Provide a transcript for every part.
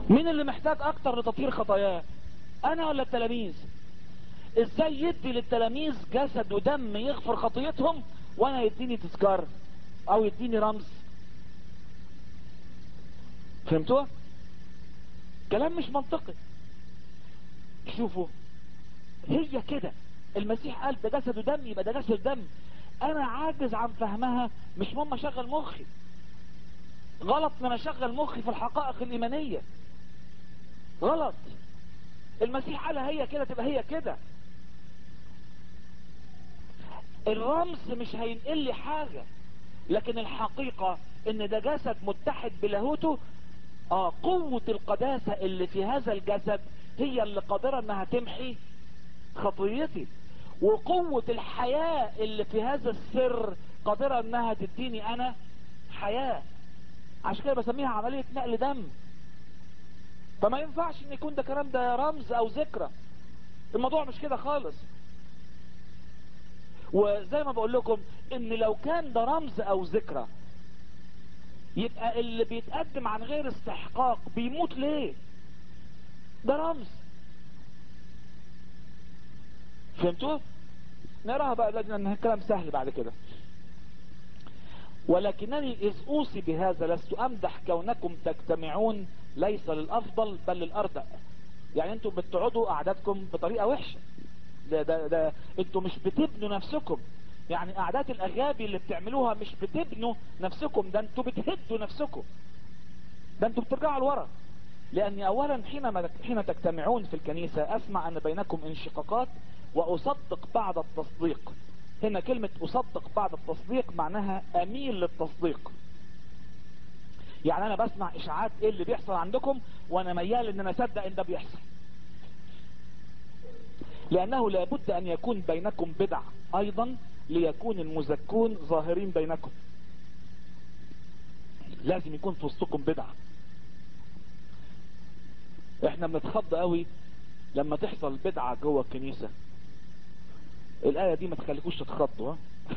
مين اللي محتاج اكتر لتطهير خطاياه انا ولا التلاميذ ازاي يدي للتلاميذ جسد ودم يغفر خطيتهم وانا يديني تذكار او يديني رمز فهمتوا كلام مش منطقي شوفوا هي كده المسيح قال ده جسد ودم يبقى ده جسد ودم انا عاجز عن فهمها مش مهم اشغل مخي غلط ان انا اشغل مخي في الحقائق الايمانيه غلط المسيح قال هي كده تبقى هي كده الرمز مش هينقل لي حاجة لكن الحقيقة ان ده جسد متحد بلاهوته اه قوة القداسة اللي في هذا الجسد هي اللي قادرة انها تمحي خطيتي وقوة الحياة اللي في هذا السر قادرة انها تديني انا حياة عشان كده بسميها عملية نقل دم فما ينفعش ان يكون ده كلام ده رمز او ذكرى الموضوع مش كده خالص وزي ما بقول لكم ان لو كان ده رمز او ذكرى يبقى اللي بيتقدم عن غير استحقاق بيموت ليه ده رمز فهمتوا نراها بقى لان الكلام سهل بعد كده ولكنني إذ أوصي بهذا لست أمدح كونكم تجتمعون ليس للأفضل بل للأردأ يعني انتم بتقعدوا قعداتكم بطريقة وحشة ده, ده, ده انتم مش بتبنوا نفسكم يعني قعدات الأغابي اللي بتعملوها مش بتبنوا نفسكم ده انتم بتهدوا نفسكم ده انتم بترجعوا لورا لأني أولا حينما حين تجتمعون في الكنيسة أسمع أن بينكم انشقاقات وأصدق بعض التصديق هنا كلمة أصدق بعض التصديق معناها أميل للتصديق يعني أنا بسمع إشاعات إيه اللي بيحصل عندكم وأنا ميال إن أنا أصدق إن ده بيحصل لأنه لابد أن يكون بينكم بدع أيضا ليكون المزكون ظاهرين بينكم لازم يكون في وسطكم بدع احنا بنتخض قوي لما تحصل بدعة جوه الكنيسة الآية دي ما تخليكوش تتخضوا ها؟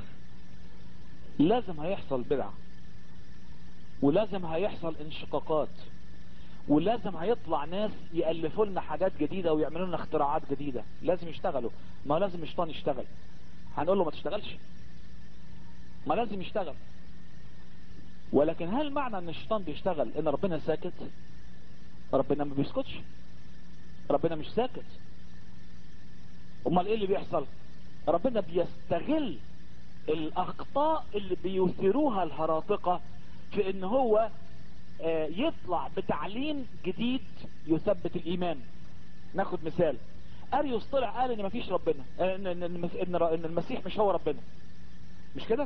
لازم هيحصل بدعة ولازم هيحصل انشقاقات ولازم هيطلع ناس يألفوا لنا حاجات جديدة ويعملوا لنا اختراعات جديدة لازم يشتغلوا ما لازم الشيطان يشتغل هنقول له ما تشتغلش ما لازم يشتغل ولكن هل معنى ان الشيطان بيشتغل ان ربنا ساكت ربنا ما بيسكتش ربنا مش ساكت امال ايه اللي بيحصل ربنا بيستغل الاخطاء اللي بيثيروها الهراطقة في ان هو آه يطلع بتعليم جديد يثبت الايمان ناخد مثال اريوس طلع قال ان مفيش ربنا ان, إن, إن, إن المسيح مش هو ربنا مش كده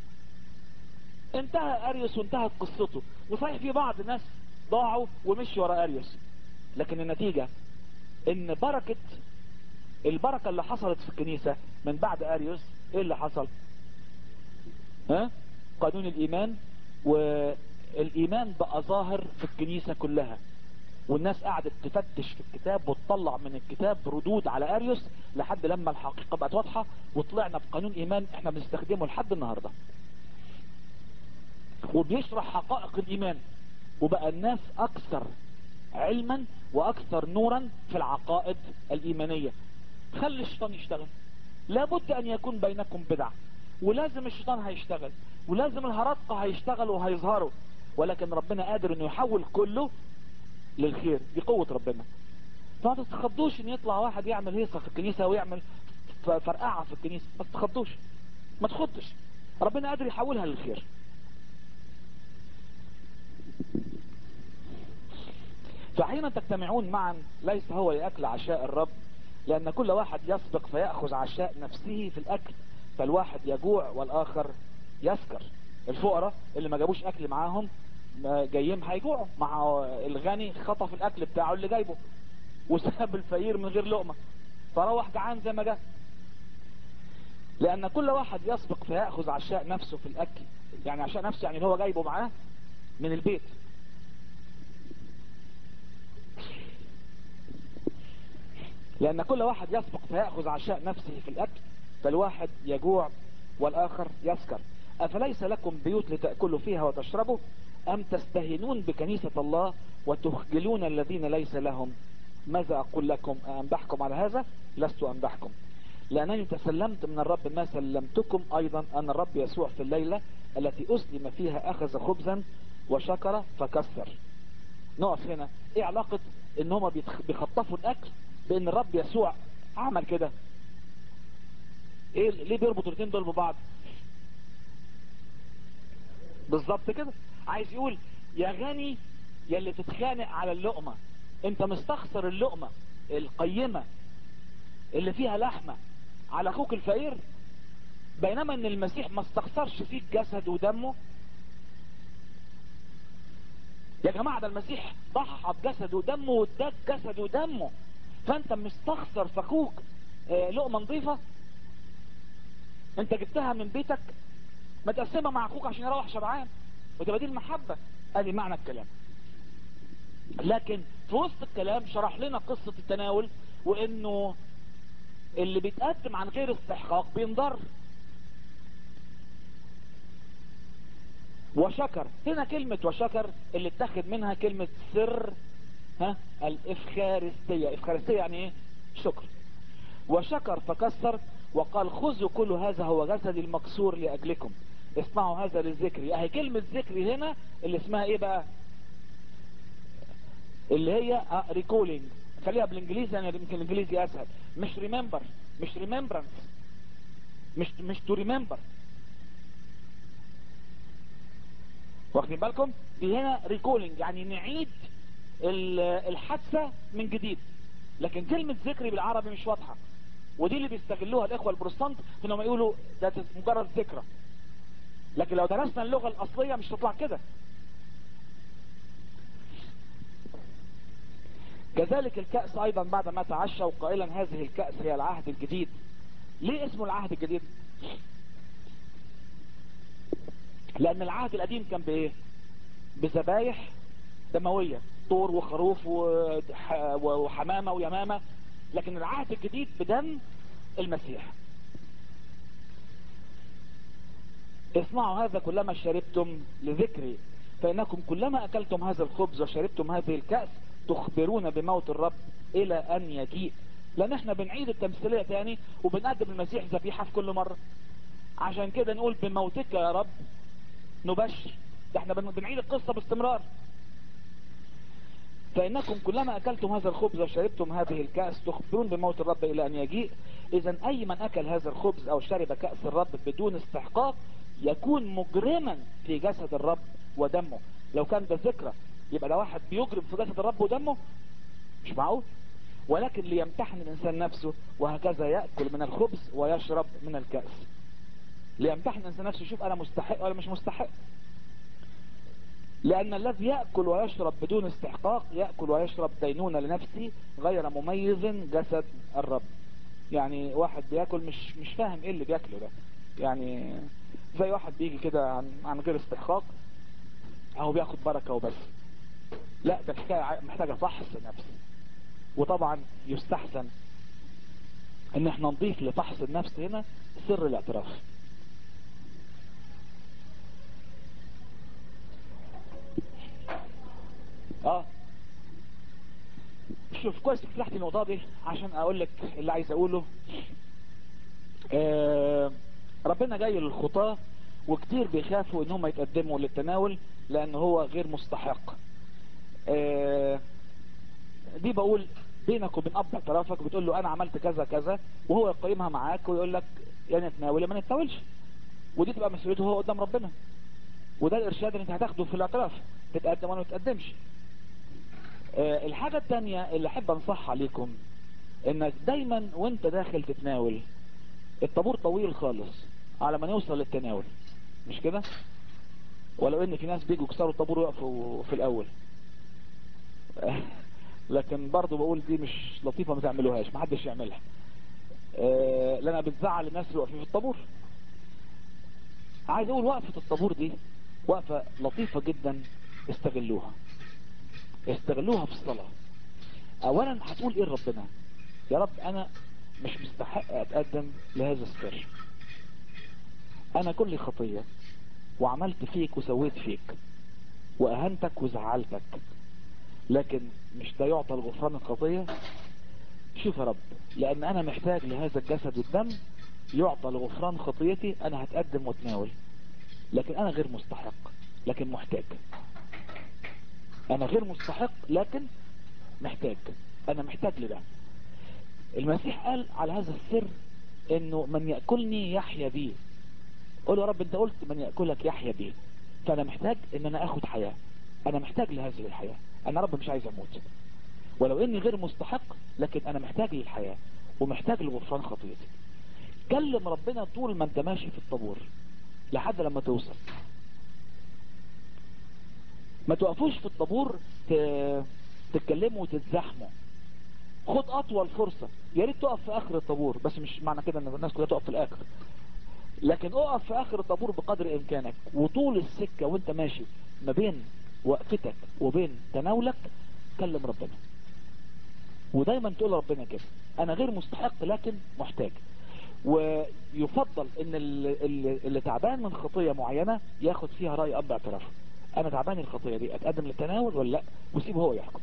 انتهى اريوس وانتهت قصته وصحيح في بعض الناس ضاعوا ومشوا ورا اريوس لكن النتيجة ان بركة البركة اللي حصلت في الكنيسة من بعد اريوس ايه اللي حصل ها قانون الايمان والايمان بقى ظاهر في الكنيسة كلها والناس قعدت تفتش في الكتاب وتطلع من الكتاب ردود على اريوس لحد لما الحقيقة بقت واضحة وطلعنا بقانون ايمان احنا بنستخدمه لحد النهاردة وبيشرح حقائق الايمان وبقى الناس اكثر علما واكثر نورا في العقائد الايمانية خلي الشيطان يشتغل لابد ان يكون بينكم بدع ولازم الشيطان هيشتغل ولازم الهرطقة هيشتغلوا وهيظهروا ولكن ربنا قادر انه يحول كله للخير دي قوة ربنا فما تتخضوش ان يطلع واحد يعمل هيصة في الكنيسة ويعمل فرقعة في الكنيسة ما تتخضوش ما تخضش ربنا قادر يحولها للخير فحين تجتمعون معا ليس هو لأكل عشاء الرب لأن كل واحد يسبق فيأخذ عشاء نفسه في الأكل فالواحد يجوع والآخر يسكر الفقراء اللي ما جابوش أكل معاهم جايين هيجوعوا مع الغني خطف الأكل بتاعه اللي جايبه وساب الفقير من غير لقمة فروح جعان زي ما جاء لأن كل واحد يسبق فيأخذ عشاء نفسه في الأكل يعني عشاء نفسه يعني اللي هو جايبه معاه من البيت لأن كل واحد يسبق فيأخذ عشاء نفسه في الأكل فالواحد يجوع والآخر يسكر افليس لكم بيوت لتأكلوا فيها وتشربوا ام تستهينون بكنيسة الله وتخجلون الذين ليس لهم ماذا اقول لكم امدحكم على هذا لست امدحكم لانني تسلمت من الرب ما سلمتكم ايضا ان الرب يسوع في الليلة التي اسلم فيها اخذ خبزا وشكر فكسر نقف هنا ايه علاقة ان هما بيخطفوا الاكل بان الرب يسوع عمل كده ايه ليه بيربطوا الاثنين دول ببعض بالظبط كده عايز يقول يا غني يا اللي تتخانق على اللقمة انت مستخسر اللقمة القيمة اللي فيها لحمة على اخوك الفقير بينما ان المسيح ما استخسرش فيك جسد ودمه يا جماعة ده المسيح ضحى بجسد ودمه واداك جسد ودمه فانت مستخسر في اخوك آه لقمة نظيفة انت جبتها من بيتك ما تقسمها مع اخوك عشان يروح شبعان وتبقى دي المحبة ادي معنى الكلام لكن في وسط الكلام شرح لنا قصة التناول وانه اللي بيتقدم عن غير استحقاق بينضر وشكر هنا كلمة وشكر اللي اتخذ منها كلمة سر ها الافخارستية افخارستية يعني ايه شكر وشكر فكسر وقال خذوا كل هذا هو جسدي المكسور لاجلكم اسمعوا هذا للذكر اهي كلمة ذكر هنا اللي اسمها ايه بقى اللي هي ريكولينج خليها بالانجليزي انا يمكن الانجليزي اسهل مش ريمبر مش ريمبرنس مش مش تو ريمبر واخدين بالكم دي هنا ريكولينج يعني نعيد الحادثة من جديد لكن كلمة ذكري بالعربي مش واضحة ودي اللي بيستغلوها الاخوة البروستانت انهم يقولوا ده مجرد ذكرى لكن لو درسنا اللغة الاصلية مش تطلع كده كذلك الكأس ايضا بعد ما تعشى قائلا هذه الكأس هي العهد الجديد ليه اسمه العهد الجديد لان العهد القديم كان بايه بذبايح دموية طور وخروف وحمامة ويمامة لكن العهد الجديد بدم المسيح اسمعوا هذا كلما شربتم لذكري فإنكم كلما أكلتم هذا الخبز وشربتم هذه الكأس تخبرون بموت الرب إلى أن يجيء لأن احنا بنعيد التمثيلية تاني وبنقدم المسيح ذبيحة في كل مرة عشان كده نقول بموتك يا رب نبشر ده احنا بنعيد القصة باستمرار فإنكم كلما أكلتم هذا الخبز وشربتم هذه الكأس تخبرون بموت الرب إلى أن يجيء إذا أي من أكل هذا الخبز أو شرب كأس الرب بدون استحقاق يكون مجرما في جسد الرب ودمه لو كان ده ذكرى يبقى ده واحد بيجرم في جسد الرب ودمه مش معقول ولكن ليمتحن الإنسان نفسه وهكذا يأكل من الخبز ويشرب من الكأس ليمتحن الإنسان نفسه يشوف أنا مستحق ولا مش مستحق لأن الذي يأكل ويشرب بدون استحقاق يأكل ويشرب دينونة لنفسه غير مميز جسد الرب يعني واحد بياكل مش مش فاهم ايه اللي بياكله ده يعني زي واحد بيجي كده عن, عن غير استحقاق اهو بياخد بركة وبس لا ده الحكاية محتاجة فحص نفس وطبعا يستحسن ان احنا نضيف لفحص النفس هنا سر الاعتراف اه شوف كويس فتحت النقطة دي عشان اقول لك اللي عايز اقوله آه ربنا جاي للخطاة وكتير بيخافوا ان هم يتقدموا للتناول لان هو غير مستحق آه دي بقول بينك وبين اب اعترافك بتقول له انا عملت كذا كذا وهو يقيمها معاك ويقول لك يا نتناول يا ما نتناولش ودي تبقى مسؤوليته هو قدام ربنا وده الارشاد اللي انت هتاخده في الاعتراف تتقدم ولا ما تتقدمش أه الحاجة التانية اللي احب انصح عليكم انك دايما وانت داخل تتناول الطابور طويل خالص على ما نوصل للتناول مش كده ولو ان في ناس بيجوا يكسروا الطابور ويقفوا في الاول أه لكن برضو بقول دي مش لطيفة ما تعملوهاش ما حدش يعملها أه لانها بتزعل الناس اللي واقفين في الطابور عايز اقول وقفة الطابور دي وقفة لطيفة جدا استغلوها استغلوها في الصلاة اولا هتقول ايه لربنا يا رب انا مش مستحق اتقدم لهذا السر انا كل خطية وعملت فيك وسويت فيك واهنتك وزعلتك لكن مش ده يعطى الغفران الخطية شوف يا رب لان انا محتاج لهذا الجسد والدم يعطى لغفران خطيتي انا هتقدم واتناول لكن انا غير مستحق لكن محتاج انا غير مستحق لكن محتاج انا محتاج لده المسيح قال على هذا السر انه من يأكلني يحيا بي قول يا رب انت قلت من يأكلك يحيا بي فانا محتاج ان انا اخد حياة انا محتاج لهذه الحياة انا رب مش عايز اموت ولو اني غير مستحق لكن انا محتاج للحياة ومحتاج لغفران خطيتي كلم ربنا طول ما انت ماشي في الطابور لحد لما توصل ما توقفوش في الطابور ت... تتكلموا وتتزحموا خد اطول فرصة يا ريت تقف في اخر الطابور بس مش معنى كده ان الناس كلها تقف في الاخر لكن اقف في اخر الطابور بقدر امكانك وطول السكة وانت ماشي ما بين وقفتك وبين تناولك كلم ربنا ودايما تقول ربنا كده انا غير مستحق لكن محتاج ويفضل ان اللي, اللي تعبان من خطية معينة ياخد فيها رأي اب اعترافه انا تعبان الخطية دي اتقدم للتناول ولا لا وسيبه هو يحكم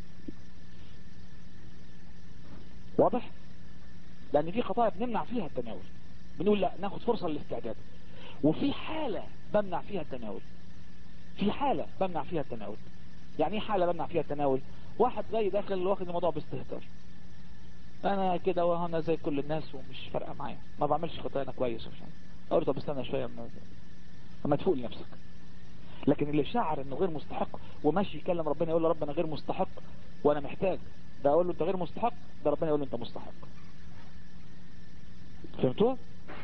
واضح لان في خطايا بنمنع فيها التناول بنقول لا ناخد فرصة للاستعداد وفي حالة بمنع فيها التناول في حالة بمنع فيها التناول يعني ايه حالة بمنع فيها التناول واحد جاي داخل واخد الموضوع باستهتار انا كده وانا زي كل الناس ومش فارقه معايا ما بعملش خطايا انا كويس ومش اقول طب استنى شويه اما اما تفوق لنفسك لكن اللي شعر انه غير مستحق وماشي يكلم ربنا يقول له رب انا غير مستحق وانا محتاج ده اقول له انت غير مستحق ده ربنا يقول له انت مستحق فهمتوا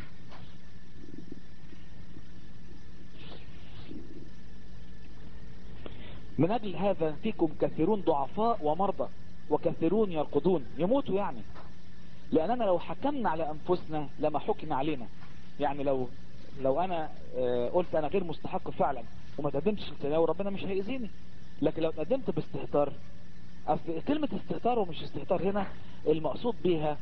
من اجل هذا فيكم كثيرون ضعفاء ومرضى وكثيرون يرقدون يموتوا يعني لاننا لو حكمنا على انفسنا لما حكم علينا يعني لو لو انا قلت انا غير مستحق فعلا وما تقدمتش التناول ربنا مش هيأذيني لكن لو تقدمت باستهتار اصل كلمة استهتار ومش استهتار هنا المقصود بيها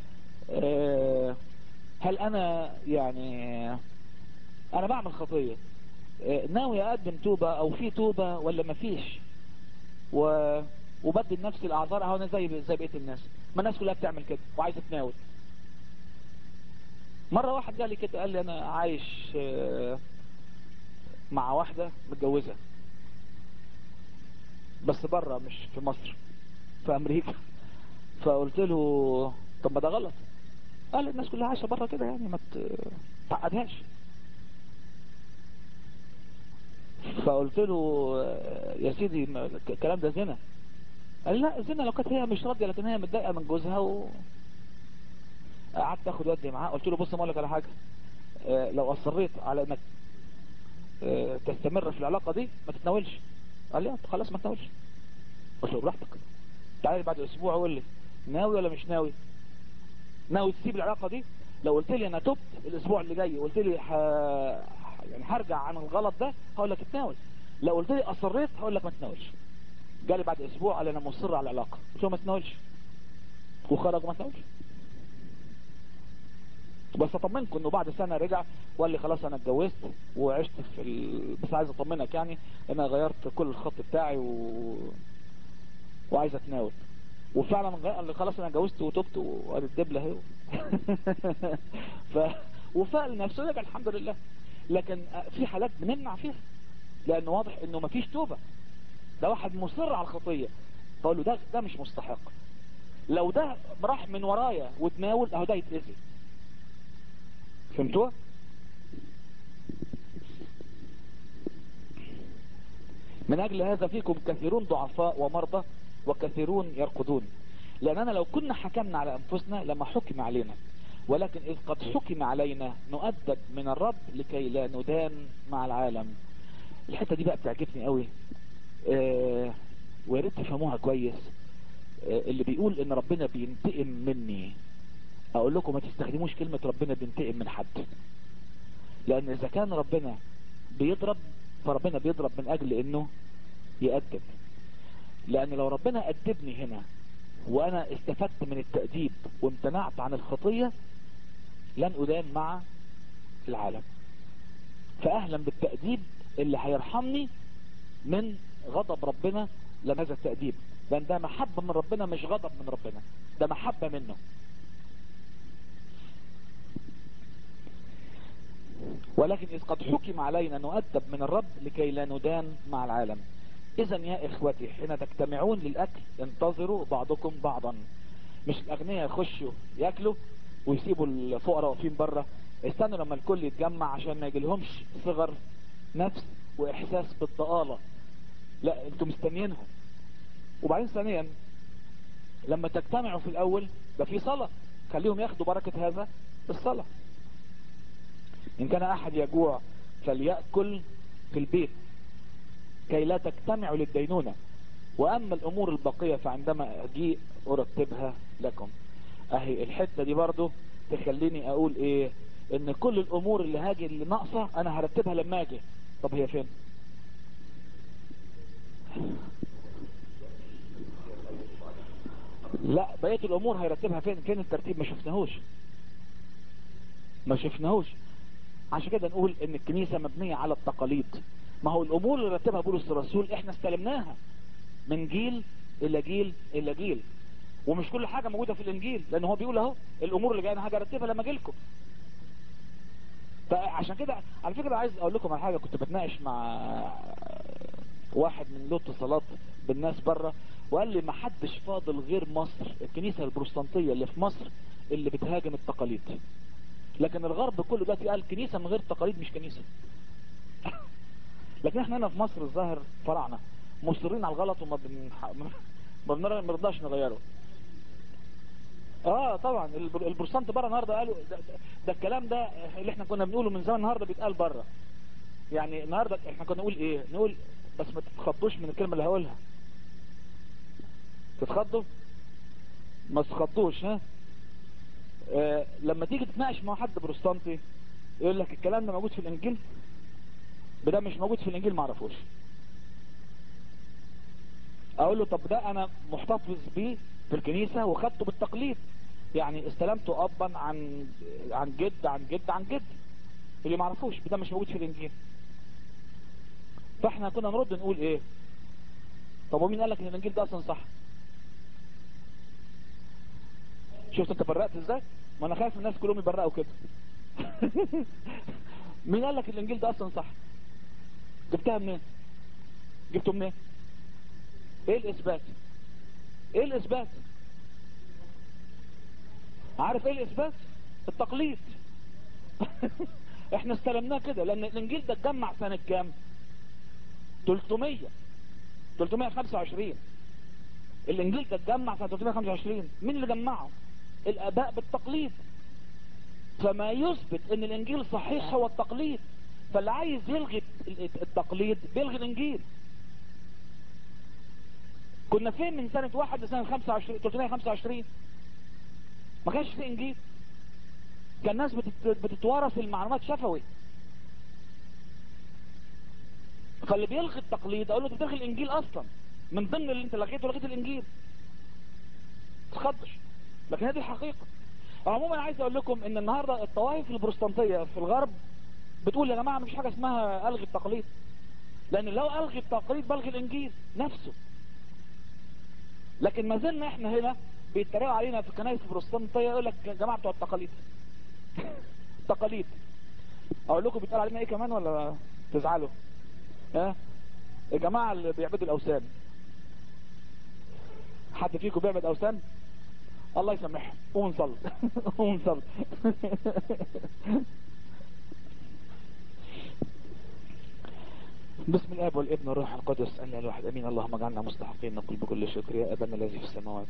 هل انا يعني انا بعمل خطية ناوي اقدم توبة او في توبة ولا مفيش و وبدل نفسي الاعذار اهو انا زي زي بقيه الناس ما الناس كلها بتعمل كده وعايزه تناول مره واحد قال لي كده قال لي انا عايش مع واحده متجوزه بس بره مش في مصر في امريكا فقلت له طب ما ده غلط قال الناس كلها عايشه بره كده يعني ما تعقدهاش فقلت له يا سيدي الكلام ده زنا قال لا زنا لو كانت هي مش راضيه لكن هي متضايقه من جوزها و قعدت اخد ودي معاه قلت له بص ما اقول لك على حاجه اه لو اصريت على انك اه تستمر في العلاقه دي ما تتناولش قال لي خلاص ما تتناولش قلت له براحتك تعالى بعد اسبوع قول لي ناوي ولا مش ناوي ناوي تسيب العلاقه دي لو قلت لي انا تبت الاسبوع اللي جاي قلت لي ح... يعني هرجع عن الغلط ده هقول لك اتناول لو قلت لي اصريت هقول لك ما تتناولش جالي بعد اسبوع قال انا مصر على العلاقه قلت له ما تتناولش وخرج وما تناولش بس اطمنكم انه بعد سنه رجع وقال لي خلاص انا اتجوزت وعشت في ال... بس عايز اطمنك يعني انا غيرت كل الخط بتاعي و... وعايز اتناول وفعلا قال لي خلاص انا اتجوزت وتبت وقال الدبله اهي ف... وفاق لنفسه لك الحمد لله لكن في حالات بنمنع فيها لانه واضح انه مفيش توبه ده واحد مصر على الخطيه فقول له ده ده مش مستحق لو ده راح من ورايا وتناول اهو ده يتأذي فهمتوا من اجل هذا فيكم كثيرون ضعفاء ومرضى وكثيرون يرقدون لاننا لو كنا حكمنا على انفسنا لما حكم علينا ولكن اذ قد حكم علينا نؤدب من الرب لكي لا ندان مع العالم الحتة دي بقى بتعجبني قوي آه وياريت تفهموها كويس آه اللي بيقول ان ربنا بينتقم مني اقول لكم ما تستخدموش كلمة ربنا بينتقم من حد لان اذا كان ربنا بيضرب فربنا بيضرب من اجل انه يأدب لان لو ربنا أدبني هنا وانا استفدت من التأديب وامتنعت عن الخطية لن ادان مع العالم فاهلا بالتأديب اللي هيرحمني من غضب ربنا لما هذا التأديب لان ده محبة من ربنا مش غضب من ربنا ده محبة منه ولكن إذ قد حكم علينا نؤدب من الرب لكي لا ندان مع العالم إذا يا إخوتي حين تجتمعون للأكل انتظروا بعضكم بعضا مش الأغنياء يخشوا يأكلوا ويسيبوا الفقراء واقفين بره استنوا لما الكل يتجمع عشان ما يجيلهمش صغر نفس وإحساس بالضآلة لا انتوا مستنيينهم وبعدين ثانيا لما تجتمعوا في الأول ده في صلاة خليهم ياخدوا بركة هذا الصلاة إن كان أحد يجوع فليأكل في البيت كي لا تجتمعوا للدينونة وأما الأمور الباقية فعندما أجيء أرتبها لكم أهي الحتة دي برضو تخليني أقول إيه إن كل الأمور اللي هاجي اللي ناقصة أنا هرتبها لما أجي طب هي فين لا بقية الأمور هيرتبها فين فين الترتيب ما شفناهوش ما شفناهوش عشان كده نقول ان الكنيسة مبنية على التقاليد ما هو الامور اللي رتبها بولس الرسول احنا استلمناها من جيل الى جيل الى جيل ومش كل حاجة موجودة في الانجيل لان هو بيقول اهو الامور اللي جايه انا هاجي ارتبها لما اجيلكم فعشان كده على فكرة عايز اقول لكم على حاجة كنت بتناقش مع واحد من له اتصالات بالناس بره وقال لي ما حدش فاضل غير مصر الكنيسة البروتستانتية اللي في مصر اللي بتهاجم التقاليد لكن الغرب كله دلوقتي قال كنيسة من غير تقاليد مش كنيسة لكن احنا هنا في مصر الظاهر فرعنا مصرين على الغلط وما بنح... ما بنرضاش نغيره اه طبعا البروتستانت بره النهارده قالوا ده, ده الكلام ده اللي احنا كنا بنقوله من زمان النهارده بيتقال بره يعني النهارده احنا كنا نقول ايه نقول بس ما تتخضوش من الكلمه اللي هقولها تتخضوا ما تتخضوش ها آه لما تيجي تتناقش مع حد بروتستانتي يقول لك الكلام ده موجود في الانجيل ده مش موجود في الانجيل ما اعرفوش اقول له طب ده انا محتفظ بيه في الكنيسة وخدته بالتقليد يعني استلمته ابا عن عن جد عن جد عن جد اللي ما اعرفوش ده مش موجود في الانجيل فاحنا كنا نرد نقول ايه طب ومين قال لك ان الانجيل ده اصلا صح شفت انت برقت ازاي ما انا خايف الناس كلهم يبرقوا كده مين قال لك الانجيل ده اصلا صح جبتها منين جبته منين ايه الاثبات ايه الاثبات عارف ايه الاثبات التقليد احنا استلمناه كده لان الانجيل ده اتجمع سنة كام 300 325 الانجيل ده اتجمع سنة 325 مين اللي جمعه الاباء بالتقليد فما يثبت ان الانجيل صحيح هو التقليد فاللي عايز يلغي التقليد بيلغي الانجيل كنا فين من سنة واحد لسنة 25 325 ما كانش في انجيل كان الناس بتتوارث المعلومات شفوي فاللي بيلغي التقليد اقول له انت بتلغي الانجيل اصلا من ضمن اللي انت لغيته لغيت الانجيل تخدش لكن هذه الحقيقة عموما عايز اقول لكم ان النهاردة الطوائف البروتستانتية في الغرب بتقول يا جماعة مفيش حاجة اسمها الغي التقليد لان لو الغي التقليد بلغي الانجيل نفسه لكن ما زلنا احنا هنا بيتريقوا علينا في الكنائس البروتستانتية يقول لك يا جماعة بتوع التقاليد تقاليد اقول لكم بيتقال علينا ايه كمان ولا تزعلوا ها يا جماعة اللي بيعبدوا الاوثان حد فيكم بيعبد اوثان الله يسامحهم قوم نصلي قوم نصلي بسم الاب والابن والروح القدس الا الواحد امين اللهم اجعلنا مستحقين نقول بكل شكر يا ابانا الذي في السماوات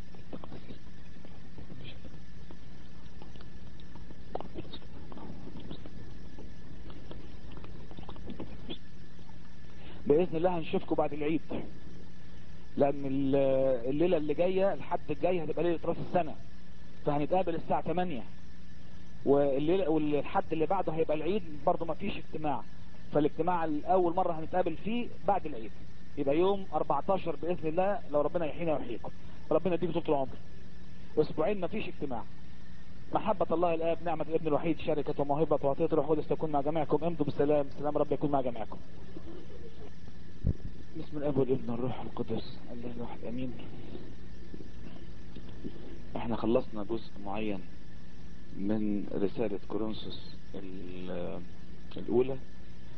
باذن الله هنشوفكم بعد العيد لان الليلة اللي جاية الحد الجاي هتبقى ليلة راس السنة فهنتقابل الساعة 8 والليلة والحد اللي بعده هيبقى العيد برضه ما فيش اجتماع فالاجتماع الاول مرة هنتقابل فيه بعد العيد يبقى يوم 14 باذن الله لو ربنا يحيينا ويحييكم ربنا يديك طول العمر اسبوعين ما فيش اجتماع محبة الله الآب نعمة الابن الوحيد شركة وموهبة وعطية الروح القدس تكون مع جميعكم امضوا بالسلام سلام رب يكون مع جميعكم بسم الاب والابن والروح القدس الله الواحد امين احنا خلصنا جزء معين من رسالة كورنثوس الاولى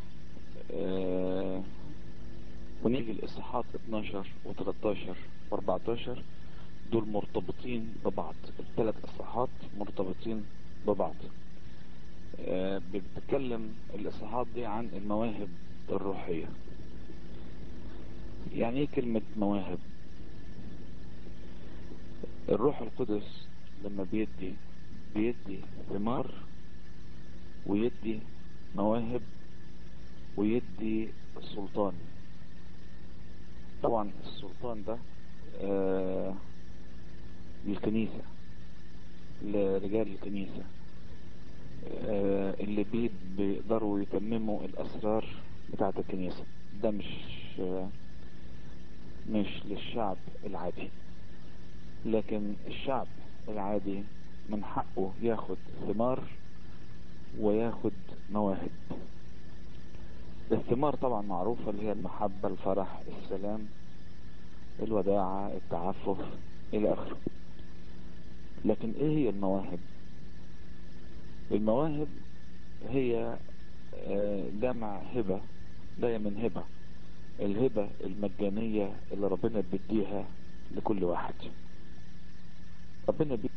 اه ونيجي الاصحاحات 12 و13 و14 دول مرتبطين ببعض الثلاث اصحاحات مرتبطين ببعض اه بتتكلم الاصحاحات دي عن المواهب الروحيه يعني ايه كلمة مواهب الروح القدس لما بيدي بيدي ثمار ويدي مواهب ويدي سلطان طبعا السلطان ده آه للكنيسة لرجال الكنيسة آه اللي بي بيقدروا يتمموا الأسرار بتاعة الكنيسة ده مش آه مش للشعب العادي لكن الشعب العادي من حقه ياخد ثمار وياخد مواهب الثمار طبعا معروفة اللي هي المحبة الفرح السلام الوداعة التعفف الى اخره لكن ايه هي المواهب المواهب هي جمع هبة جاية من هبة الهبة المجانية اللي ربنا بيديها لكل واحد ربنا بي...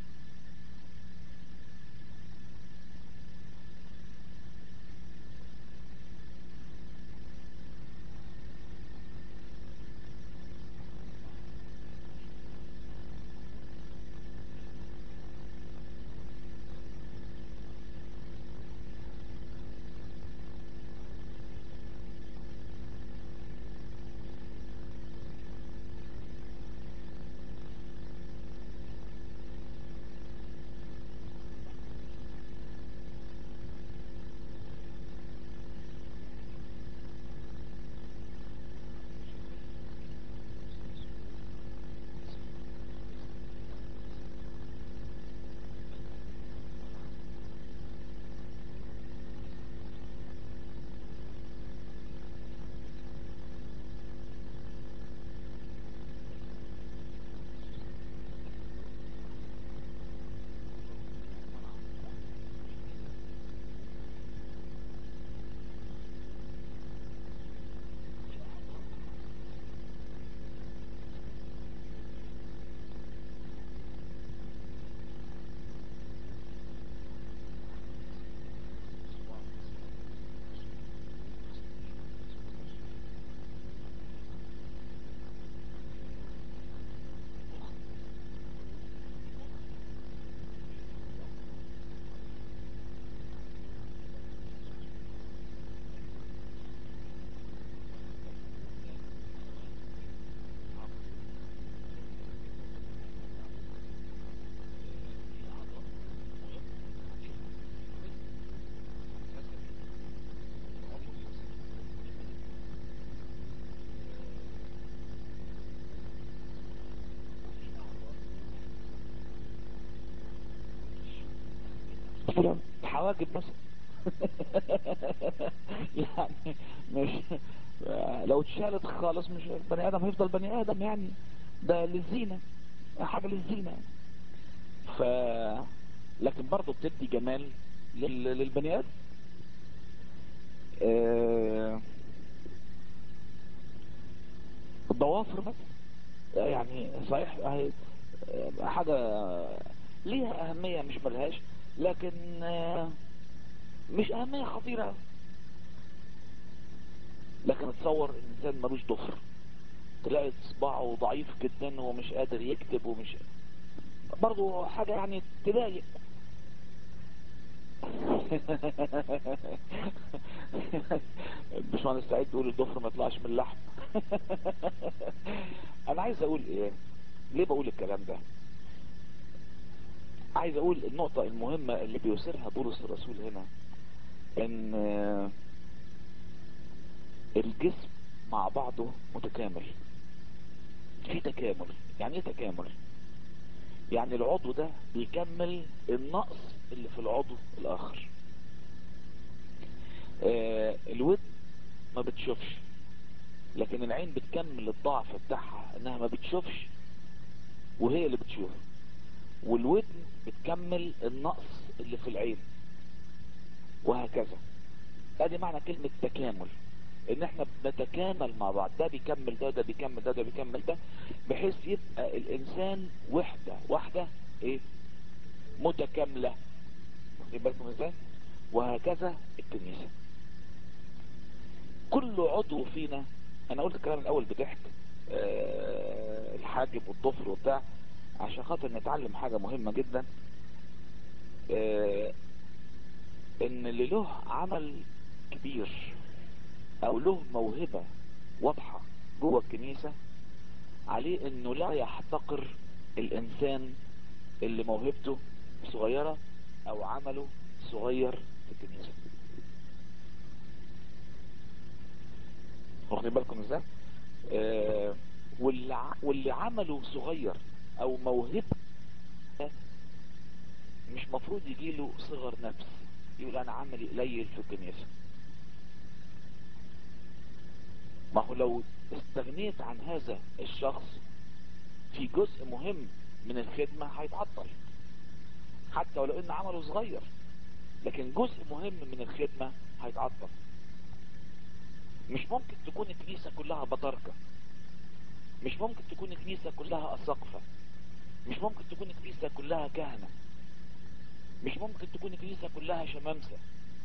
حواجب مثلا يعني مش لو اتشالت خالص مش بني ادم هيفضل بني ادم يعني ده للزينة حاجة للزينة ف لكن برضه بتدي جمال لل... للبني ادم آه... الضوافر مثلا يعني صحيح حاجة ليها اهمية مش ملهاش لكن مش اهمية خطيرة لكن اتصور الانسان ملوش ضفر تلاقي صباعه ضعيف جدا ومش قادر يكتب ومش برضو حاجة يعني تضايق باشمهندس سعيد بيقول الضفر ما يطلعش من اللحم انا عايز اقول ايه ليه بقول الكلام ده عايز اقول النقطة المهمة اللي بيوصلها بولس الرسول هنا ان الجسم مع بعضه متكامل في تكامل يعني ايه تكامل يعني العضو ده بيكمل النقص اللي في العضو الاخر آه الود ما بتشوفش لكن العين بتكمل الضعف بتاعها انها ما بتشوفش وهي اللي بتشوف والودن بتكمل النقص اللي في العين وهكذا ادي معنى كلمة تكامل ان احنا بنتكامل مع بعض ده بيكمل ده ده بيكمل ده ده بيكمل ده بحيث يبقى الانسان وحدة واحدة ايه متكاملة واخدين بالكم ازاي وهكذا الكنيسة كل عضو فينا انا قلت الكلام الاول بضحك أه الحاجب والضفر وبتاع عشان خاطر نتعلم حاجة مهمة جدا أه ان اللي له عمل كبير او له موهبة واضحة جوه الكنيسة عليه انه لا يحتقر الانسان اللي موهبته صغيرة او عمله صغير في الكنيسة واخدين بالكم ازاي آه واللي, واللي عمله صغير او موهبة مش مفروض يجيله صغر نفس يقول انا عملي قليل في الكنيسة ما هو لو استغنيت عن هذا الشخص في جزء مهم من الخدمة هيتعطل حتى ولو ان عمله صغير لكن جزء مهم من الخدمة هيتعطل مش ممكن تكون الكنيسة كلها بطاركة مش ممكن تكون الكنيسة كلها أساقفة مش ممكن تكون الكنيسة كلها كهنة مش ممكن تكون الكنيسة كلها شمامسة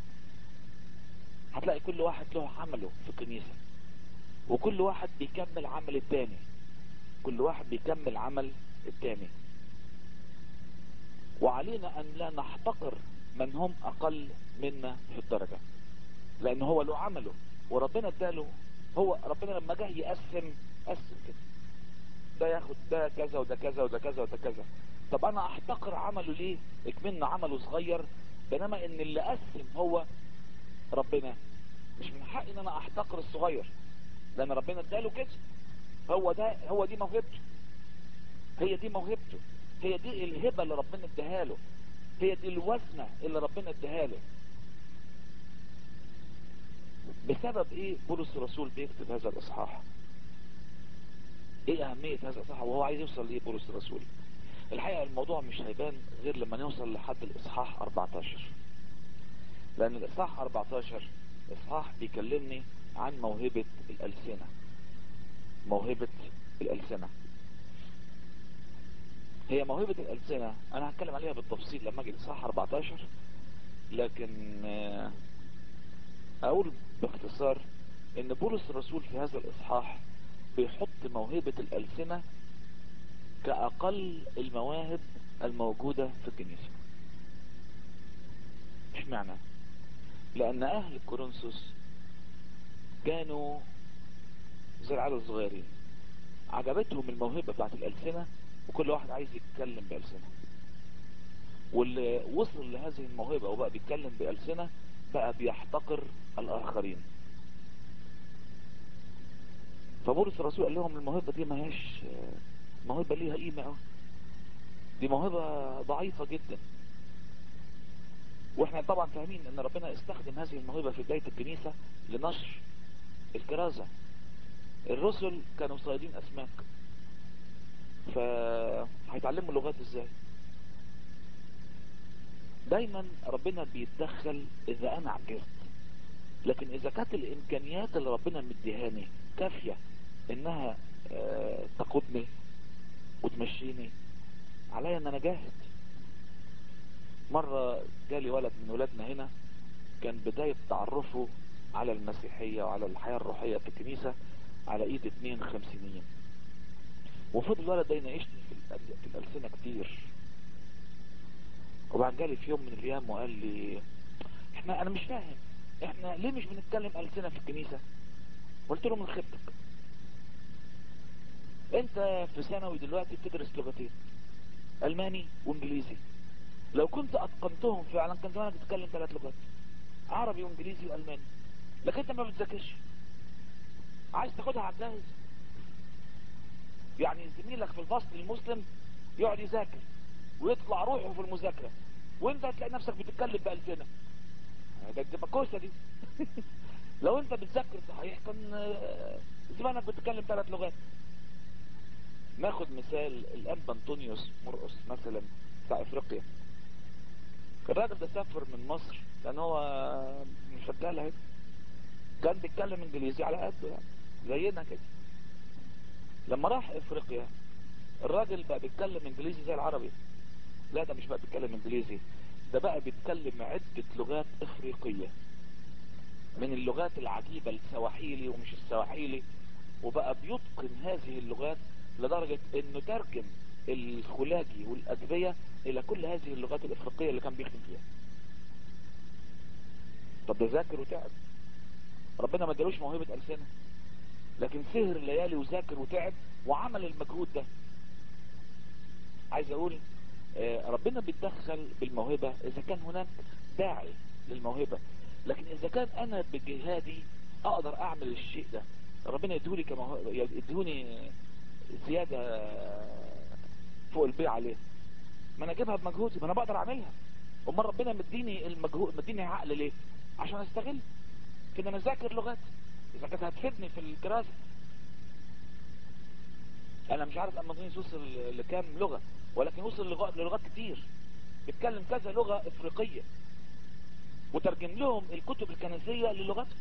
هتلاقي كل واحد له عمله في الكنيسة وكل واحد بيكمل عمل التاني كل واحد بيكمل عمل التاني وعلينا ان لا نحتقر من هم اقل منا في الدرجة لان هو له عمله وربنا اداله هو ربنا لما جه يقسم قسم كده ده ياخد ده كذا وده كذا وده كذا وده كذا طب انا احتقر عمله ليه اكملنا عمله صغير بينما ان اللي قسم هو ربنا مش من حقي ان انا احتقر الصغير لان ربنا اداله كده هو ده هو دي موهبته هي دي موهبته هي دي الهبه اللي ربنا اداها له هي دي الوزنه اللي ربنا اداها له بسبب ايه بولس الرسول بيكتب هذا الاصحاح ايه اهمية هذا الاصحاح وهو عايز يوصل ليه بولس الرسول الحقيقة الموضوع مش هيبان غير لما نوصل لحد الاصحاح 14 لان الاصحاح 14 اصحاح بيكلمني عن موهبة الالسنة موهبة الالسنة هي موهبة الالسنة انا هتكلم عليها بالتفصيل لما اجي الاصحاح 14 لكن اقول باختصار ان بولس الرسول في هذا الاصحاح بيحط موهبة الالسنة كاقل المواهب الموجودة في الكنيسة مش معنى لان اهل كورنثوس كانوا زي العيال الصغيرين عجبتهم الموهبة بتاعت الالسنة وكل واحد عايز يتكلم بألسنة واللي وصل لهذه الموهبة وبقى بيتكلم بألسنة بقى بيحتقر الآخرين فبولس الرسول قال لهم الموهبة دي ما هيش موهبة ليها قيمة قوي دي موهبة ضعيفة جدا واحنا طبعا فاهمين ان ربنا استخدم هذه الموهبة في بداية الكنيسة لنشر الكرازة الرسل كانوا صيادين اسماك فهيتعلموا اللغات ازاي دايما ربنا بيتدخل اذا انا عجزت لكن اذا كانت الامكانيات اللي ربنا مديهاني كافية انها اه تقودني وتمشيني عليا ان انا جاهد مرة جالي ولد من ولادنا هنا كان بداية تعرفه على المسيحية وعلى الحياة الروحية في الكنيسة على ايد اتنين خمسينيين وفضل الولد ده يناقشني في, في الألسنة كتير وبعد جالي في يوم من الايام وقال لي احنا انا مش فاهم احنا ليه مش بنتكلم ألسنة في الكنيسة قلت له من خبتك انت في ثانوي دلوقتي بتدرس لغتين الماني وانجليزي لو كنت اتقنتهم فعلا كان زمانك بتتكلم ثلاث لغات عربي وانجليزي والماني لكن انت ما بتذاكرش عايز تاخدها على الجاهز يعني زميلك في الفصل المسلم يقعد يذاكر ويطلع روحه في المذاكرة وانت هتلاقي نفسك بتتكلم بألسنة ده تبقى كوسة دي لو انت بتذاكر صحيح كان آه، زمانك بتتكلم ثلاث لغات ناخد مثال الانبا انطونيوس مرقس مثلا بتاع افريقيا الراجل ده سافر من مصر لان هو مش رجاله هيك كان بيتكلم انجليزي على قده يعني زينا كده لما راح افريقيا الراجل بقى بيتكلم انجليزي زي العربي لا ده مش بقى بيتكلم انجليزي ده بقى بيتكلم عدة لغات افريقية من اللغات العجيبة السواحيلي ومش السواحيلي وبقى بيتقن هذه اللغات لدرجة انه ترجم الخلاجي والادبية الى كل هذه اللغات الافريقية اللي كان بيخدم فيها طب ده ذاكر وتعب ربنا ما ادالوش موهبة ألسنة لكن سهر ليالي وذاكر وتعب وعمل المجهود ده عايز اقول آه، ربنا بيتدخل بالموهبة اذا كان هناك داعي للموهبة لكن اذا كان انا بجهادي اقدر اعمل الشيء ده ربنا يدهولي كموهبة يدهوني زيادة فوق البيع عليه ما انا اجيبها بمجهودي ما انا بقدر اعملها امال ربنا مديني المجهود مديني عقل ليه عشان استغل في ان انا اذاكر لغات اذا كانت هتفيدني في الدراسه انا مش عارف اما وصل لكام لغه ولكن وصل لغات للغات كتير بيتكلم كذا لغه افريقيه وترجم لهم الكتب الكنسيه للغتهم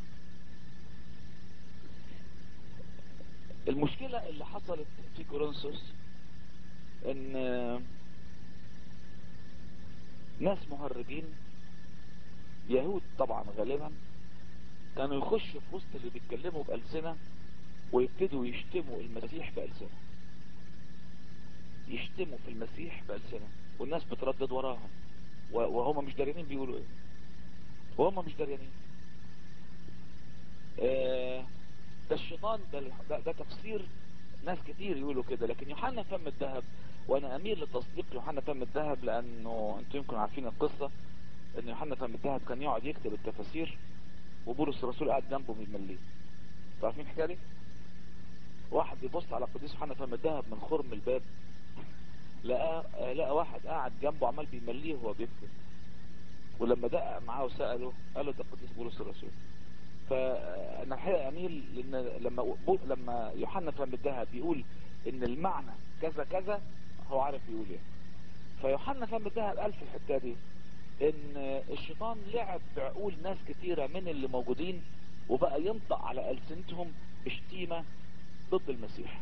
المشكله اللي حصلت في كورنثوس ان ناس مهرجين يهود طبعا غالبا كانوا يخشوا في وسط اللي بيتكلموا بألسنة ويبتدوا يشتموا المسيح بألسنة يشتموا في المسيح بألسنة والناس بتردد وراهم و- وهم مش داريانين بيقولوا ايه وهم مش داريانين آه، ده الشيطان ده, ده, ده تفسير ناس كتير يقولوا كده لكن يوحنا فم الذهب وانا اميل لتصديق يوحنا فم الذهب لانه انتم يمكن عارفين القصة ان يوحنا فم الذهب كان يقعد يكتب التفاسير وبولس الرسول قاعد جنبه بيمليه عارفين الحكايه دي واحد بيبص على قديس يوحنا فم الذهب من خرم الباب لقى لقى واحد قاعد جنبه عمال بيمليه وهو بيكتب ولما دقق معاه وساله قال له ده قديس بولس الرسول فانا الحقيقه اميل لان لما بو- لما يوحنا فم الذهب بيقول ان المعنى كذا كذا هو عارف بيقول ايه فيوحنا فم الذهب قال في الحته دي ان الشيطان لعب بعقول ناس كتيرة من اللي موجودين وبقى ينطق على ألسنتهم بشتيمة ضد المسيح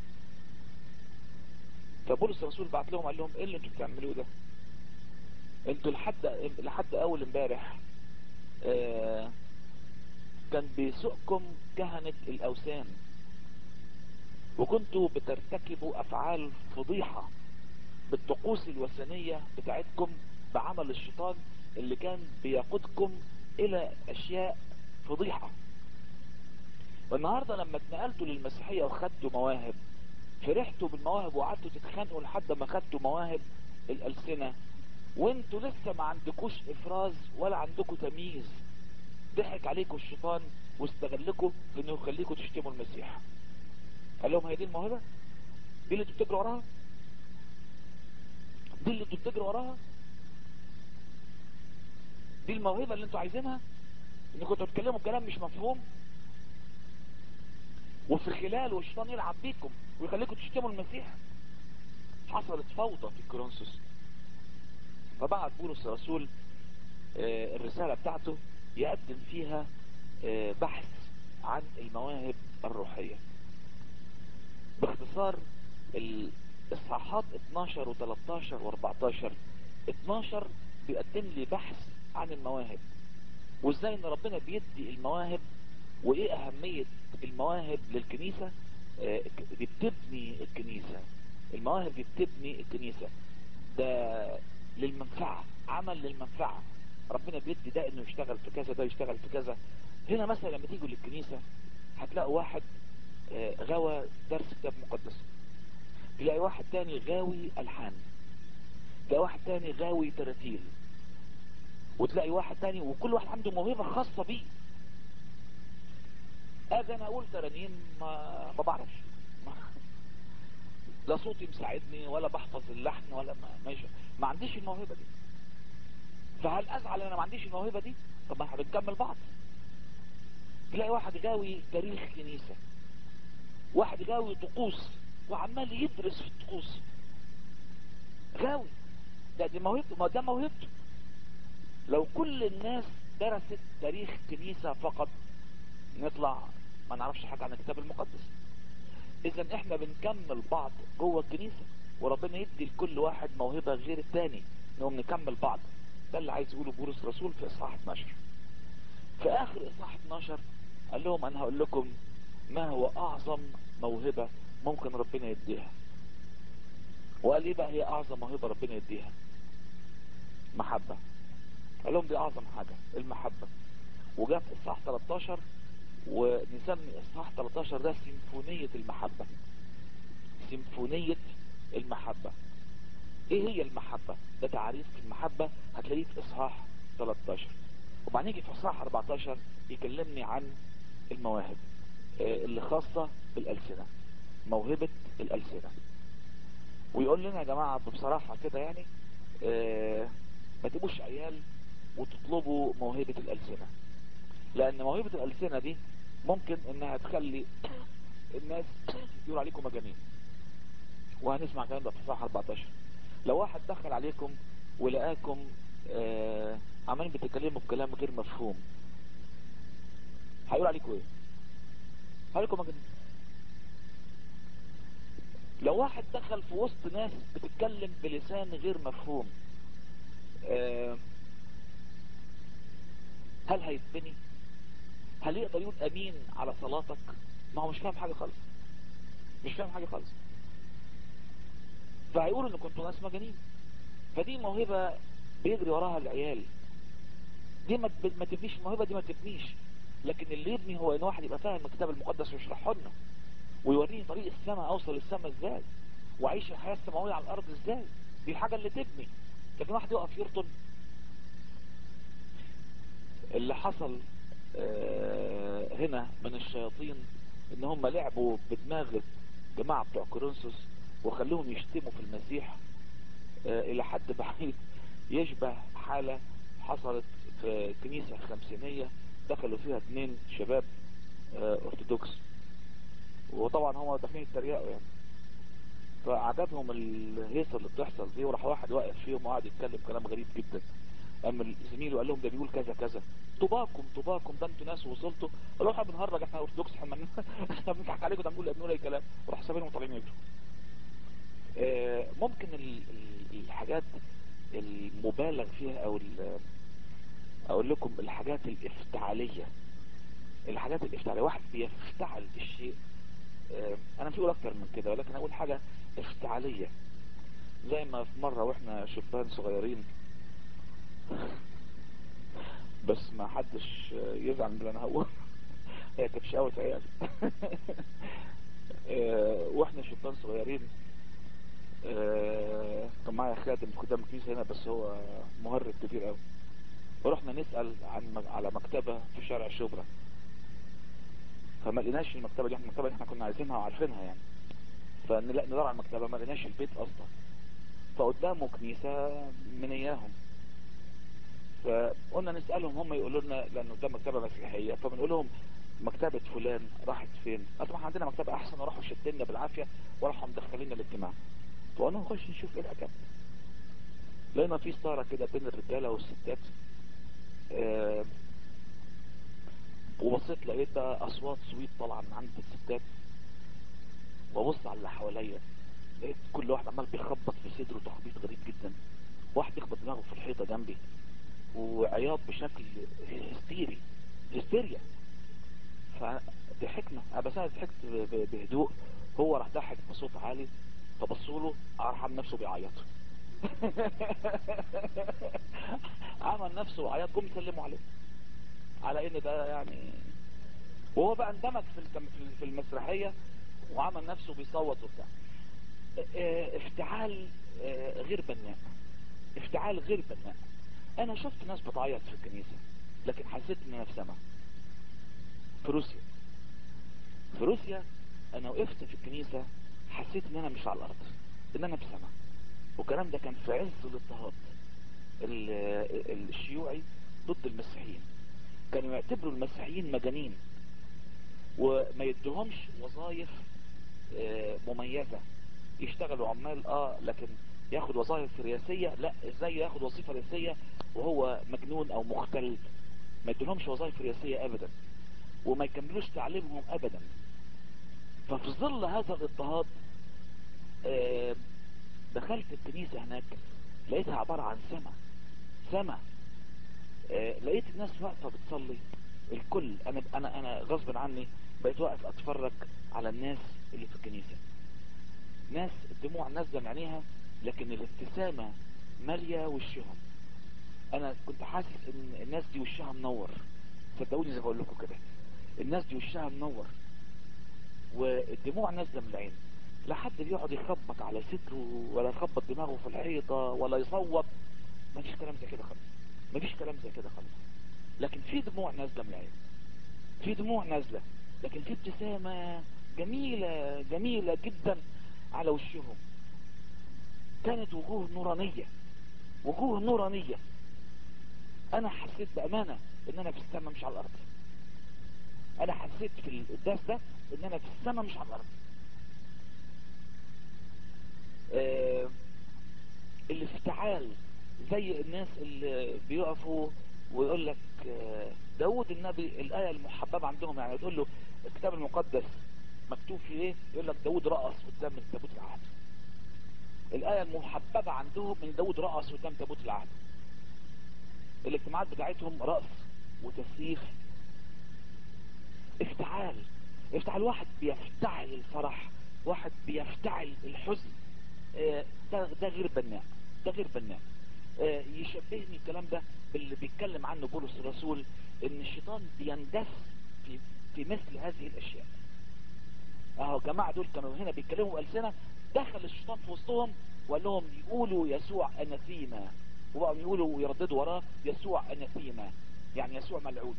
فبولس الرسول بعت لهم قال لهم ايه اللي انتوا بتعملوه ده انتوا لحد لحد اول امبارح آه كان بيسوقكم كهنة الاوثان وكنتوا بترتكبوا افعال فضيحة بالطقوس الوثنية بتاعتكم بعمل الشيطان اللي كان بيقودكم الى اشياء فضيحة والنهاردة لما اتنقلتوا للمسيحية وخدتوا مواهب فرحتوا بالمواهب وقعدتوا تتخانقوا لحد ما خدتوا مواهب الألسنة وانتوا لسه ما عندكوش افراز ولا عندكوا تمييز ضحك عليكم الشيطان واستغلكم في انه يخليكم تشتموا المسيح قال لهم هي دي الموهبة دي اللي انتوا بتجروا وراها دي اللي انتوا بتجروا وراها دي الموهبة اللي انتوا عايزينها ان كنتوا تتكلموا كلام مش مفهوم وفي خلاله الشيطان يلعب بيكم ويخليكم تشتموا المسيح حصلت فوضى في كورنثوس فبعت بولس الرسول آه، الرسالة بتاعته يقدم فيها آه، بحث عن المواهب الروحية باختصار الاصحاحات 12 و13 و14 12 بيقدم لي بحث عن المواهب وازاي ان ربنا بيدي المواهب وايه اهمية المواهب للكنيسة آه، دي بتبني الكنيسة المواهب دي بتبني الكنيسة ده للمنفعة عمل للمنفعة ربنا بيدي ده انه يشتغل في كذا ده يشتغل في كذا هنا مثلا لما تيجوا للكنيسة هتلاقوا واحد آه، غوى درس كتاب مقدس تلاقي واحد تاني غاوي الحان تلاقي واحد تاني غاوي تراتيل وتلاقي واحد تاني وكل واحد عنده موهبة خاصة بيه اجي انا اقول ترانيم ما, ما بعرفش لا صوتي مساعدني ولا بحفظ اللحن ولا ما, ما, ما عنديش الموهبة دي فهل ازعل انا ما عنديش الموهبة دي طب ما احنا بنكمل بعض تلاقي واحد غاوي تاريخ كنيسة واحد غاوي طقوس وعمال يدرس في الطقوس غاوي ده دي موهبته ما ده موهبته لو كل الناس درست تاريخ كنيسة فقط نطلع ما نعرفش حاجة عن الكتاب المقدس اذا احنا بنكمل بعض جوه الكنيسة وربنا يدي لكل واحد موهبة غير التاني انهم نكمل بعض ده اللي عايز يقوله بولس الرسول في اصحاح 12 في اخر اصحاح 12 قال لهم انا هقول لكم ما هو اعظم موهبة ممكن ربنا يديها وقال ايه بقى هي اعظم موهبة ربنا يديها محبة قال لهم دي اعظم حاجة المحبة وجاء في اصحاح 13 ونسمي اصحاح 13 ده سيمفونية المحبة سيمفونية المحبة ايه هي المحبة ده تعريف المحبة هتلاقيه في اصحاح 13 وبعدين يجي في اصحاح 14 يكلمني عن المواهب اللي خاصة بالألسنة موهبة الألسنة ويقول لنا يا جماعة بصراحة كده يعني اه ما تبقوش عيال وتطلبوا موهبة الألسنة لأن موهبة الألسنة دي ممكن انها تخلي الناس يقول عليكم مجانين وهنسمع كلام ده في صفحة 14 لو واحد دخل عليكم ولقاكم اه عمالين بتتكلموا بكلام غير مفهوم هيقول عليكم ايه هيقول لكم مجانين لو واحد دخل في وسط ناس بتتكلم بلسان غير مفهوم اه هل هيتبني هل يقدر يقول امين على صلاتك ما هو مش فاهم حاجة خالص مش فاهم حاجة خالص فهيقولوا ان كنتوا ناس مجانين فدي موهبة بيجري وراها العيال دي ما ما تبنيش الموهبة دي ما تبنيش لكن اللي يبني هو ان واحد يبقى فاهم الكتاب المقدس ويشرحه لنا ويوريني طريق السماء اوصل للسماء ازاي واعيش الحياة السماوية على الارض ازاي دي الحاجة اللي تبني لكن واحد يقف يرطن اللي حصل آه هنا من الشياطين ان هم لعبوا بدماغ جماعة بتوع كورنثوس وخلوهم يشتموا في المسيح آه الى حد بعيد يشبه حالة حصلت في كنيسة خمسينية دخلوا فيها اثنين شباب آه ارثوذكس وطبعا هم داخلين يتريقوا يعني فعجبهم الهيصة اللي بتحصل دي وراح واحد واقف فيهم وقعد يتكلم كلام غريب جدا اما زميله قال لهم ده بيقول كذا كذا طباكم طباكم ده انتوا ناس وصلتوا قالوا احنا بنهرج احنا ارثوذكس احنا احنا بنضحك عليكم ده بنقول بنقول اي كلام وراح سابينهم طالعين يجروا اه ممكن ال ال الحاجات المبالغ فيها او اقول لكم الحاجات الافتعالية الحاجات الافتعالية واحد بيفتعل الشيء اه انا مش هقول اكتر من كده ولكن اقول حاجة افتعالية زي ما في مرة واحنا شبان صغيرين بس ما حدش يزعل من اللي انا هقول هي كانت شقاوة عيال واحنا شبان صغيرين كان معايا خادم قدام الكنيسة هنا بس هو مهرب كبير قوي ورحنا نسأل عن على مكتبة في شارع شبرا فما لقيناش المكتبة دي المكتبة اللي احنا كنا عايزينها وعارفينها يعني فنلاقي ندور على المكتبة ما لقيناش البيت اصلا فقدامه كنيسة من اياهم فقلنا نسألهم هم يقولوا لنا لانه ده مكتبة مسيحية فبنقول لهم مكتبة فلان راحت فين قالوا احنا عندنا مكتبة احسن وراحوا شدنا بالعافية وراحوا مدخلين الاجتماع فقلنا نخش نشوف ايه الحكاية لقينا في ستارة كده بين الرجالة والستات اه وبصيت لقيت بقى اصوات صويت طالعة من عند الستات وبص على اللي حواليا لقيت كل واحد عمال بيخبط في صدره تخبيط غريب جدا واحد يخبط دماغه في الحيطة جنبي وعياط بشكل هستيري هستيريا فضحكنا بس انا ضحكت بهدوء هو راح ضحك بصوت عالي فبصوا له راح عمل نفسه بيعيط عمل نفسه وعيط جم سلموا عليه على ان ده يعني وهو بقى اندمج في في المسرحيه وعمل نفسه بيصوت وبتاع افتعال غير بناء افتعال غير بناء انا شفت ناس بتعيط في الكنيسة لكن حسيت ان انا في سما في روسيا في روسيا انا وقفت في الكنيسة حسيت ان انا مش على الارض ان انا في السماء والكلام ده كان في عز الاضطهاد ال- الشيوعي ضد المسيحيين كانوا يعتبروا المسيحيين مجانين وما يدهمش وظائف آه، مميزة يشتغلوا عمال اه لكن ياخد وظائف رئاسية لا ازاي ياخد وظيفة رئاسية وهو مجنون او مختل ما يدهمش وظائف رئاسية ابدا وما يكملوش تعليمهم ابدا ففي ظل هذا الاضطهاد آه، دخلت الكنيسة هناك لقيتها عبارة عن سماء سماء آه، لقيت الناس واقفة بتصلي الكل انا انا انا غصب عني بقيت واقف اتفرج على الناس اللي في الكنيسة ناس الدموع نازله من عينيها لكن الابتسامة مالية وشهم انا كنت حاسس ان الناس دي وشها منور صدقوني زي ما بقول لكم كده الناس دي وشها منور والدموع نازله من العين لا حد بيقعد يخبط على صدره ولا يخبط دماغه في الحيطه ولا يصوت مفيش كلام زي كده خالص مفيش كلام زي كده خالص لكن في دموع نازله من العين في دموع نازله لكن في ابتسامه جميله جميله جدا على وشهم كانت وجوه نورانيه وجوه نورانيه انا حسيت بامانه ان انا في السماء مش على الارض انا حسيت في القداس ده ان انا في السماء مش على الارض آه الافتعال زي الناس اللي بيقفوا ويقول لك آه داود النبي الآية المحببة عندهم يعني تقول له الكتاب المقدس مكتوب فيه ايه يقول لك داود رقص قدام تابوت العهد الآية المحببة عندهم ان داود رقص قدام تابوت العهد الاجتماعات بتاعتهم رقص وتسييف افتعال افتعال واحد بيفتعل الفرح واحد بيفتعل الحزن اه ده, ده غير بناء ده غير بناء اه يشبهني الكلام ده باللي بيتكلم عنه بولس الرسول ان الشيطان بيندس في, في مثل هذه الاشياء اهو الجماعة دول كانوا هنا بيتكلموا بألسنة دخل الشيطان في وسطهم وقال لهم يقولوا يسوع اناثيما وبقوا يقولوا ويرددوا وراه يسوع اناثيما يعني يسوع ملعون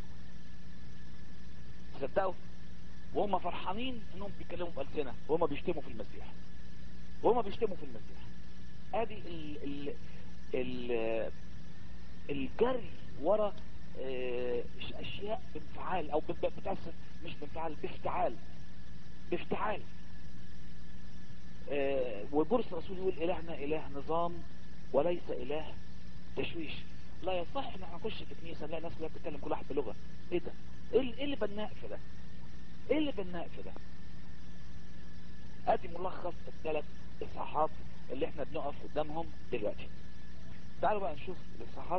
تصدقوا وهم فرحانين انهم بيتكلموا بألسنة وهم بيشتموا في المسيح وهم بيشتموا في المسيح ادي ال ال ال الجري ورا اه اشياء بانفعال او بتأسف مش بانفعال بافتعال بافتعال اه وبولس الرسول يقول الهنا اله نظام وليس اله تشويش لا يصح ان احنا نخش في كنيسه نلاقي ناس كلها بتتكلم كل واحد بلغه ايه ده ايه اللي بناء في ده ايه اللي بناء في ده ادي ملخص الثلاث اصحاحات اللي احنا بنقف قدامهم دلوقتي تعالوا بقى نشوف الاصحاحات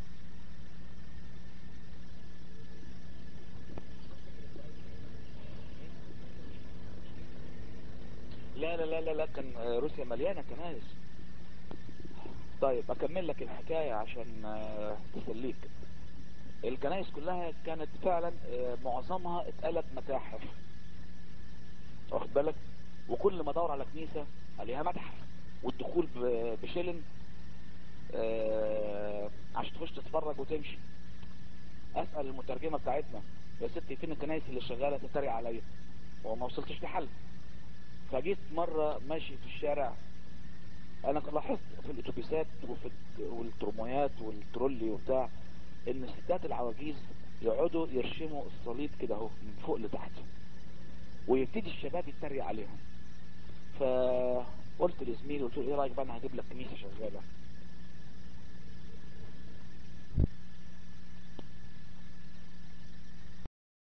لا لا لا لا لا كان روسيا مليانة كنايس طيب اكمل لك الحكاية عشان تسليك الكنائس كلها كانت فعلا معظمها اتقلب متاحف واخد بالك وكل ما ادور على كنيسة عليها متحف والدخول بشلن عشان تخش تتفرج وتمشي اسأل المترجمة بتاعتنا يا ستي فين الكنائس اللي شغالة تتريق عليا وما وصلتش لحل فجيت مرة ماشي في الشارع انا لاحظت في الاتوبيسات وفي والترمويات والترولي وبتاع ان الستات العواجيز يقعدوا يرشموا الصليب كده اهو من فوق لتحت ويبتدي الشباب يتريق عليهم فقلت لزميلي قلت له ايه رايك بقى انا هجيب لك كنيسه شغاله